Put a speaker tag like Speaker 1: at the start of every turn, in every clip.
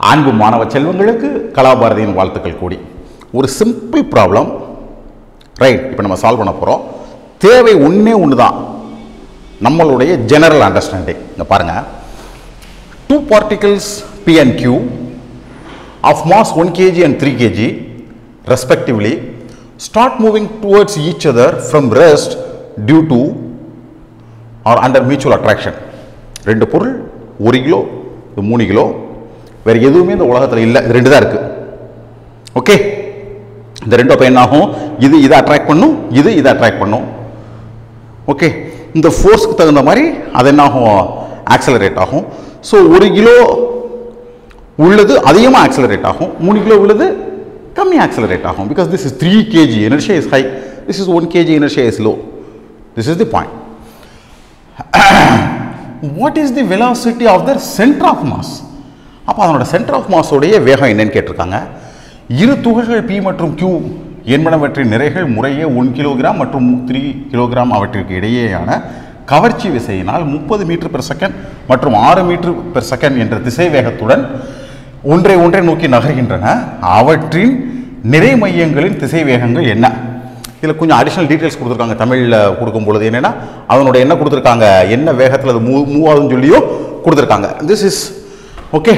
Speaker 1: அன்பு மாணவ செல்வங்களுக்கு கலாபாரதியின் வாழ்த்துக்கள் கூடி ஒரு சிம்பிள் ப்ராப்ளம் ரைட் இப்போ நம்ம சால்வ் பண்ண போகிறோம் தேவை ஒன்றே ஒன்று தான் நம்மளுடைய ஜெனரல் அண்டர்ஸ்டாண்டிங் இங்கே பாருங்கள் two particles P and Q of mass 1 kg and 3 kg respectively start moving towards each other from rest due to or under mutual attraction ரெண்டு பொருள் ஒரு கிலோ இது மூணு கிலோ வேறு எதுவுமே இந்த உலகத்தில் இல்லை இது ரெண்டு தான் இருக்குது ஓகே இந்த ரெண்டும் அப்போ என்ன ஆகும் இது இதை அட்ராக்ட் பண்ணும் இது இதை அட்ராக்ட் பண்ணும் ஓகே இந்த ஃபோர்ஸ்க்கு தகுந்த மாதிரி அது என்ன ஆகும் ஆக்சலரேட் ஆகும் ஸோ ஒரு கிலோ உள்ளது அதிகமாக ஆக்சலரேட் ஆகும் மூணு கிலோ உள்ளது கம்மி ஆக்சலரேட் ஆகும் because this is three KG inertia is high this is one KG inertia is low this is the point what is the velocity of the centre of mass அப்போ அதனோட centre of மாஸோடைய வேகம் என்னன்னு கேட்டிருக்காங்க இரு துகள்கள் B மற்றும் Q என்பனவற்றின் நிறைகள் முறையே ஒன் கிலோகிராம் மற்றும் த்ரீ கிலோகிராம் அவற்றிற்கு இடையேயான கவர்ச்சி விசையினால் முப்பது மீட்டர் பெர் செகண்ட் மற்றும் ஆறு மீட்டர் பெர் செகண்ட் என்ற திசை வேகத்துடன் ஒன்றை ஒன்றை நோக்கி நகர்கின்றன அவற்றின் நிறை மையங்களின் திசை வேகங்கள் என்ன இதில் கொஞ்சம் அடிஷ்னல் டீட்டெயில்ஸ் கொடுத்துருக்காங்க தமிழில் கொடுக்கும் பொழுது என்னென்னா அதனோட என்ன கொடுத்துருக்காங்க என்ன வேகத்தில் அது மூவ் மூவ் ஆகுதுன்னு சொல்லியோ கொடுத்துருக்காங்க திஸ் இஸ் ஓகே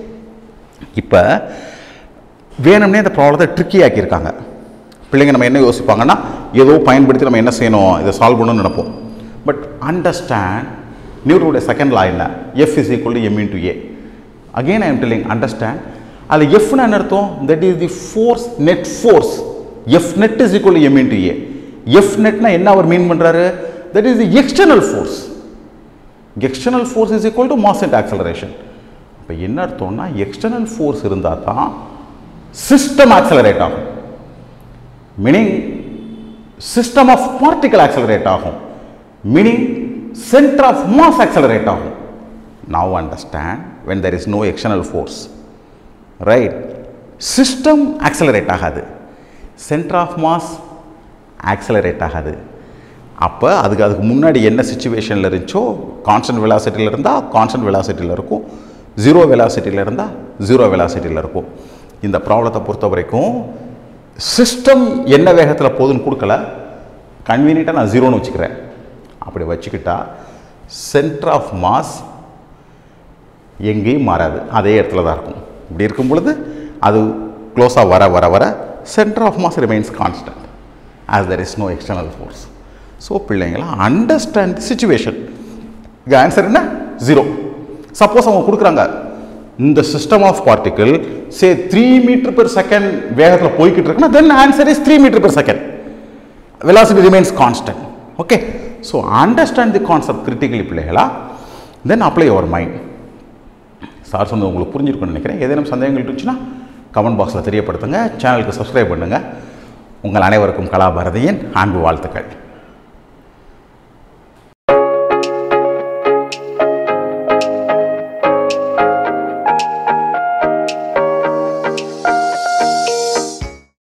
Speaker 1: இப்போ வேணும்னே இந்த ப்ராப்ளத்தை ட்ரிக்கி ஆக்கியிருக்காங்க பிள்ளைங்க நம்ம என்ன யோசிப்பாங்கன்னா ஏதோ பயன்படுத்தி நம்ம என்ன செய்யணும் இதை சால்வ் பண்ணணும்னு நினைப்போம் பட் அண்டர்ஸ்டாண்ட் நியூட்டனுடைய செகண்ட் லா என்ன F is equal to M into A again I am telling understand அதில் எஃப்னு என்ன அர்த்தம் that is the force net force F net is equal to M into A எஃப் நெட்னா என்ன அவர் மீன் பண்ணுறாரு that is the external force external force is equal to mass and acceleration இப்போ என்ன அர்த்தம்னா எக்ஸ்டர்னல் ஃபோர்ஸ் இருந்தால் தான் சிஸ்டம் ஆக்சலரேட் ஆகும் meaning system of particle accelerate ஆகும் meaning centre of mass accelerate ஆகும் now understand when there is no external force right system accelerate ஆகாது centre of mass accelerate ஆகாது அப்போ அதுக்கு அதுக்கு முன்னாடி என்ன சுச்சுவேஷனில் இருந்துச்சோ கான்ஸ்டன்ட் வெலாசிட்டியில் இருந்தால் கான்ஸ்டன்ட் வெலாசிட்டியில் இருக்கும் ஜீரோ வெலாசிட்டியில் இருந்தால் ஜீரோ வெலாசிட்டியில் இருக்கும் இந்த ப்ராப்ளத்தை பொறுத்த வரைக்கும் சிஸ்டம் என்ன வேகத்தில் போகுதுன்னு கொடுக்கல கன்வீனியண்ட்டாக நான் ஜீரோன்னு வச்சுக்கிறேன் அப்படி வச்சுக்கிட்டா சென்டர் ஆஃப் மாஸ் எங்கேயும் மாறாது அதே இடத்துல தான் இருக்கும் இப்படி இருக்கும் பொழுது அது க்ளோஸாக வர வர வர centre of mass remains constant as there is no external force so பிள்ளைங்களா அண்டர்ஸ்டாண்ட் தி சுச்சுவேஷன் இங்கே ஆன்சர் என்ன ஜீரோ சப்போஸ் அவங்க கொடுக்குறாங்க இந்த system of particle say three metre per second வேகத்தில் போய்கிட்டு இருக்குன்னா then answer is three metre per second velocity remains constant okay so understand the concept critically பிள்ளைகளா then apply your mind sir சொன்னது உங்களுக்கு புரிஞ்சிருக்கும்னு நினைக்கிறேன் ஏதேனும் சந்தேகங்கள் இருந்துச்சுன்னா கமெண்ட் பாக்ஸில் தெரியப்படுத்துங்க சேனலுக்கு சப்ஸ்கிரைப் பண்ணுங்கள் உங்கள் அனைவருக்கும் கலாபாரதியின் அன்பு வாழ்த்துக்கள்